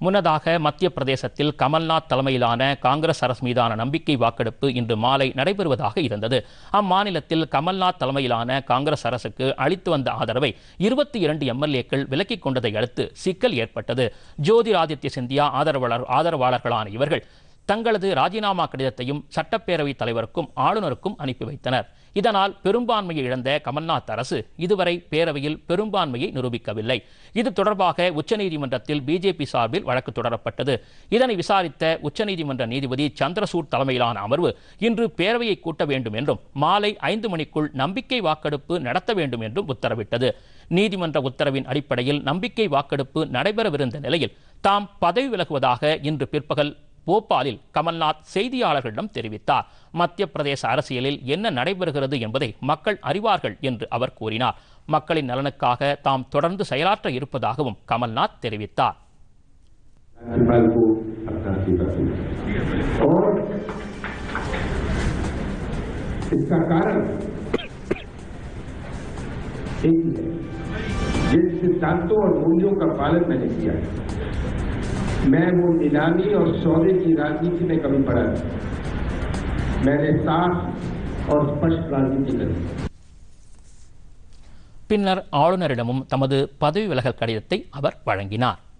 முன்னதாக மத்திய பிரதேசத்தில் கமல்நாத் தலைமையிலான காங்கிரஸ் அரசு மீதான நம்பிக்கை வாக்கெடுப்பு இன்று மாலை நடைபெறுவதாக இருந்தது அம்மாநிலத்தில் கமல்நாத் தலைமையிலான காங்கிரஸ் அரசுக்கு அளித்து வந்த ஆதரவை இருபத்தி இரண்டு எம்எல்ஏக்கள் விலக்கிக் கொண்டதை அடுத்து சிக்கல் ஏற்பட்டது ஜோதிராதித்ய சிந்தியா ஆதரவாளர் ஆதரவாளர்களான இவர்கள் தங்களது ராஜினாமா கடிதத்தையும் சட்டப்பேரவைத் தலைவருக்கும் ஆளுநருக்கும் அனுப்பி வைத்தனர் இதனால் பெரும்பான்மையை இழந்த கமல்நாத் அரசு இதுவரை பேரவையில் பெரும்பான்மையை நிரூபிக்கவில்லை இது தொடர்பாக உச்சநீதிமன்றத்தில் பிஜேபி சார்பில் வழக்கு தொடரப்பட்டது இதனை விசாரித்த உச்சநீதிமன்ற நீதிபதி சந்திரசூட் தலைமையிலான அமர்வு இன்று பேரவையை கூட்ட வேண்டும் என்றும் மாலை ஐந்து மணிக்குள் நம்பிக்கை வாக்கெடுப்பு நடத்த வேண்டும் என்றும் உத்தரவிட்டது நீதிமன்ற உத்தரவின் அடிப்படையில் நம்பிக்கை வாக்கெடுப்பு நடைபெறவிருந்த நிலையில் தாம் பதவி விலகுவதாக இன்று பிற்பகல் போபாலில் கமல்நாத் செய்தியாளர்களிடம் தெரிவித்தார் மத்திய பிரதேச அரசியலில் என்ன நடைபெறுகிறது என்பதை மக்கள் அறிவார்கள் என்று அவர் கூறினார் மக்களின் நலனுக்காக தாம் தொடர்ந்து செயலாற்ற இருப்பதாகவும் கமல்நாத் தெரிவித்தார் राज्यपाल को अपना इस्तीफा दिया और इसका कारण एक ही है जिन सिद्धांतों और मूल्यों का पालन मैंने किया है मैं वो नीलामी और सौदे की राजनीति में कभी पड़ा नहीं मैंने साफ और स्पष्ट राजनीति करी பின்னர் ஆளுநரிடமும் தமது பதவி விலகல் கடிதத்தை அவர் வழங்கினார்